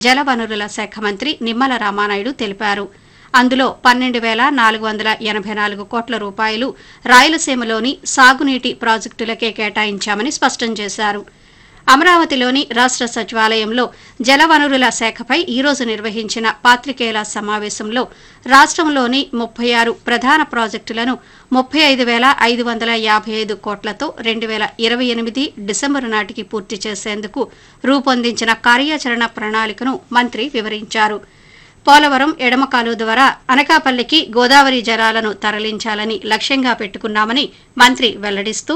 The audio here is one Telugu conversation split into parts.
జలవనరుల శాఖ మంత్రి నిమ్మల రామానాయుడు తెలిపారు అందులో పన్నెండు వేల నాలుగు వందల ఎనభై నాలుగు కోట్ల రూపాయలు రాయలసీమలోని సాగునీటి ప్రాజెక్టులకే కేటాయించామని స్పష్టం చేశారు అమరావతిలోని రాష్ట్ర సచివాలయంలో జలవనరుల శాఖపై ఈరోజు నిర్వహించిన పాత్రికేయుల సమావేశంలో రాష్ట్రంలోని ముప్పై ఆరు ప్రధాన ప్రాజెక్టులను ముప్పై ఐదు వేల ఐదు వందల యాభై ఐదు కోట్లతో రెండు వేల ఇరవై ఎనిమిది డిసెంబరు నాటికి పూర్తి చేసేందుకు రూపొందించిన కార్యాచరణ ప్రణాళికను మంత్రి వివరించారు పోలవరం ఎడమకాలు ద్వారా అనకాపల్లికి గోదావరి జలాలను తరలించాలని లక్ష్యంగా పెట్టుకున్నామని మంత్రి వెల్లడిస్తూ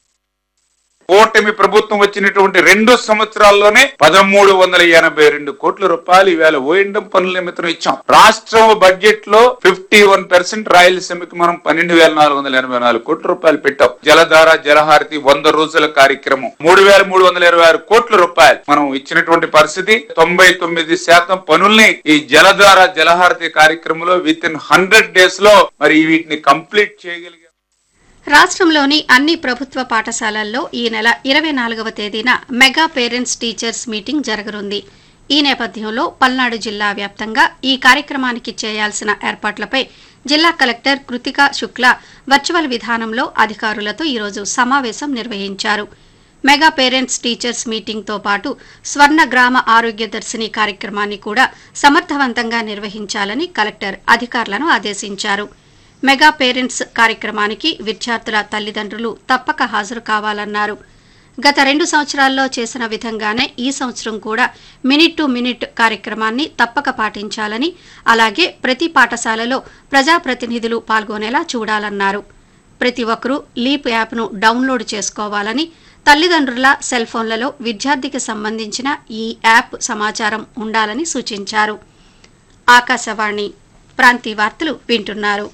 కూటమి ప్రభుత్వం వచ్చినటువంటి రెండు సంవత్సరాల్లోనే పదమూడు వందల ఎనభై రెండు కోట్ల రూపాయలు ఈవేళ ఓఎండం పనుల నిమిత్తం ఇచ్చాం రాష్ట్రం బడ్జెట్ లో ఫిఫ్టీ వన్ పర్సెంట్ రాయలసీమకి మనం పన్నెండు వేల నాలుగు వందల ఎనభై నాలుగు కోట్ల రూపాయలు పెట్టాం జలధార జలహారతి వంద రోజుల కార్యక్రమం మూడు వేల మూడు వందల ఇరవై ఆరు కోట్ల రూపాయలు మనం ఇచ్చినటువంటి పరిస్థితి తొంభై తొమ్మిది శాతం పనుల్ని ఈ జలధార జలహారతి కార్యక్రమంలో విత్ ఇన్ హండ్రెడ్ డేస్ లో మరి వీటిని కంప్లీట్ చేయగలిగాం రాష్ట్రంలోని అన్ని ప్రభుత్వ పాఠశాలల్లో ఈ నెల ఇరవై నాలుగవ తేదీన మెగా పేరెంట్స్ టీచర్స్ మీటింగ్ జరగనుంది ఈ నేపథ్యంలో పల్నాడు జిల్లా వ్యాప్తంగా ఈ కార్యక్రమానికి చేయాల్సిన ఏర్పాట్లపై జిల్లా కలెక్టర్ కృతికా శుక్లా వర్చువల్ విధానంలో అధికారులతో ఈరోజు సమావేశం నిర్వహించారు మెగా పేరెంట్స్ టీచర్స్ మీటింగ్తో పాటు స్వర్ణ గ్రామ ఆరోగ్య దర్శిని కార్యక్రమాన్ని కూడా సమర్థవంతంగా నిర్వహించాలని కలెక్టర్ అధికారులను ఆదేశించారు మెగా పేరెంట్స్ కార్యక్రమానికి విద్యార్థుల తల్లిదండ్రులు తప్పక హాజరు కావాలన్నారు గత రెండు సంవత్సరాల్లో చేసిన విధంగానే ఈ సంవత్సరం కూడా మినిట్ టు మినిట్ కార్యక్రమాన్ని తప్పక పాటించాలని అలాగే ప్రతి పాఠశాలలో ప్రజాప్రతినిధులు పాల్గొనేలా చూడాలన్నారు ప్రతి ఒక్కరూ లీప్ యాప్ను డౌన్లోడ్ చేసుకోవాలని తల్లిదండ్రుల సెల్ ఫోన్లలో విద్యార్థికి సంబంధించిన ఈ యాప్ సమాచారం ఉండాలని సూచించారు ఆకాశవాణి ప్రాంతీయ వార్తలు వింటున్నారు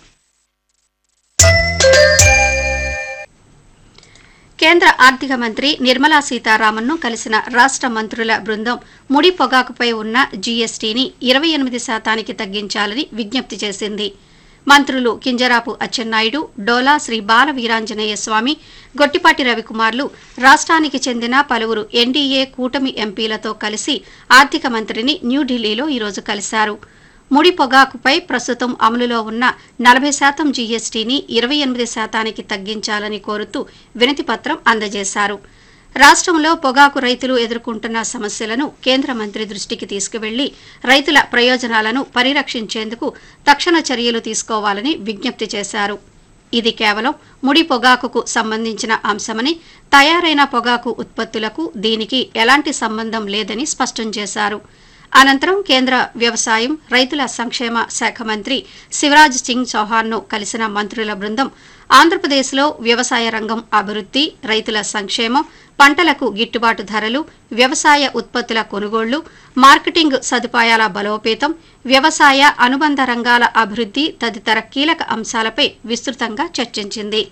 కేంద్ర ఆర్థిక మంత్రి నిర్మలా సీతారామన్ను కలిసిన రాష్ట్ర మంత్రుల బృందం ముడి పొగాకుపై ఉన్న జీఎస్టీని ఇరవై ఎనిమిది శాతానికి తగ్గించాలని విజ్ఞప్తి చేసింది మంత్రులు కింజరాపు అచ్చెన్నాయుడు డోలా శ్రీ బాల వీరాంజనేయ స్వామి గొట్టిపాటి రవికుమార్లు రాష్ట్రానికి చెందిన పలువురు ఎన్డీఏ కూటమి ఎంపీలతో కలిసి ఆర్థిక మంత్రిని న్యూఢిల్లీలో ఈరోజు కలిశారు ముడి పొగాకుపై ప్రస్తుతం అమలులో ఉన్న నలభై శాతం జీఎస్టీని ఇరవై ఎనిమిది శాతానికి తగ్గించాలని కోరుతూ వినతి పత్రం అందజేశారు రాష్ట్రంలో పొగాకు రైతులు ఎదుర్కొంటున్న సమస్యలను కేంద్ర మంత్రి దృష్టికి తీసుకువెళ్లి రైతుల ప్రయోజనాలను పరిరక్షించేందుకు తక్షణ చర్యలు తీసుకోవాలని విజ్ఞప్తి చేశారు ఇది కేవలం ముడి పొగాకుకు సంబంధించిన అంశమని తయారైన పొగాకు ఉత్పత్తులకు దీనికి ఎలాంటి సంబంధం లేదని స్పష్టం చేశారు అనంతరం కేంద్ర వ్యవసాయం రైతుల సంక్షేమ శాఖ మంత్రి శివరాజ్ సింగ్ చౌహాన్ను కలిసిన మంత్రుల బృందం ఆంధ్రప్రదేశ్లో వ్యవసాయ రంగం అభివృద్ధి రైతుల సంక్షేమం పంటలకు గిట్టుబాటు ధరలు వ్యవసాయ ఉత్పత్తుల కొనుగోళ్లు మార్కెటింగ్ సదుపాయాల బలోపేతం వ్యవసాయ అనుబంధ రంగాల అభివృద్ధి తదితర కీలక అంశాలపై విస్తృతంగా చర్చించింది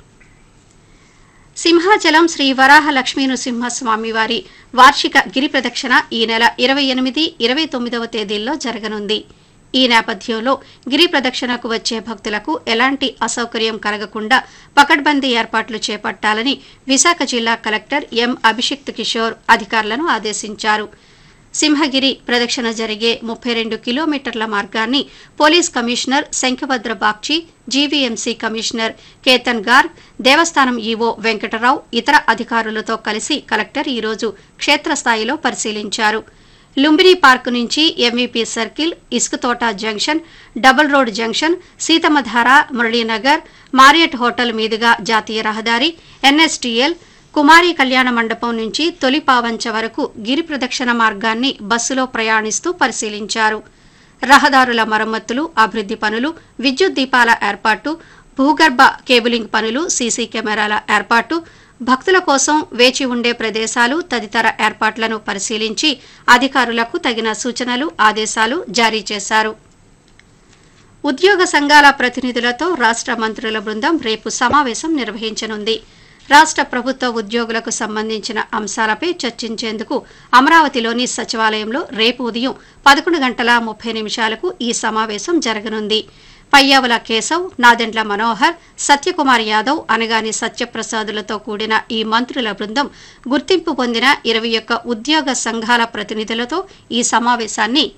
సింహాచలం శ్రీ వరాహ లక్ష్మీ నృసింహస్వామి వారి వార్షిక గిరి ప్రదక్షిణ ఈ నెల ఇరవై ఎనిమిది ఇరవై తొమ్మిదవ తేదీల్లో జరగనుంది ఈ నేపథ్యంలో గిరి ప్రదక్షిణకు వచ్చే భక్తులకు ఎలాంటి అసౌకర్యం కలగకుండా పకడ్బందీ ఏర్పాట్లు చేపట్టాలని విశాఖ జిల్లా కలెక్టర్ ఎం అభిషిక్త్ కిషోర్ అధికారులను ఆదేశించారు సింహగిరి ప్రదక్షిణ జరిగే ముప్పై రెండు కిలోమీటర్ల మార్గాన్ని police commissioner Shankhabrata Bagchi GVMC commissioner Ketan Garg దేవస్థానం ఈవో వెంకటరావు ఇతర అధికారులతో కలిసి కలెక్టర్ ఈరోజు క్షేత్రస్థాయిలో పరిశీలించారు లుంబిని పార్క్ నుంచి MVP circle Isukathota junction double road junction Seethammadhara Muralinagar Marriott hotel మీదుగా జాతీయ రహదారి ఎన్ఎస్టీఎల్ కుమారి కళ్యాణ మండపం నుంచి తొలి పావంచ వరకు గిరి ప్రదక్షిణ మార్గాన్ని బస్సులో ప్రయాణిస్తూ పరిశీలించారు రహదారుల మరమ్మతులు అభివృద్ధి పనులు విద్యుత్ దీపాల ఏర్పాటు భూగర్భ కేబులింగ్ పనులు సీసీ కెమెరాల ఏర్పాటు భక్తుల కోసం వేచి ఉండే ప్రదేశాలు తదితర ఏర్పాట్లను పరిశీలించి అధికారులకు తగిన సూచనలు ఆదేశాలు జారీ చేశారు ఉద్యోగ సంఘాల ప్రతినిధులతో రాష్ట్ర మంత్రుల బృందం రేపు సమావేశం నిర్వహించనుంది రాష్ట్ర ప్రభుత్వ ఉద్యోగులకు సంబంధించిన అంశాలపై చర్చించేందుకు అమరావతిలోని సచివాలయంలో రేపు ఉదయం పదకొండు గంటల ముప్పై నిమిషాలకు ఈ సమావేశం జరగనుంది పయ్యావుల కేశవ్ నాదెండ్ల మనోహర్ సత్యకుమార్ యాదవ్ అనగాని సత్యప్రసాదులతో కూడిన ఈ మంత్రుల బృందం గుర్తింపు పొందిన ఇరవై ఒక్క ఉద్యోగ సంఘాల ప్రతినిధులతో ఈ సమావేశాన్ని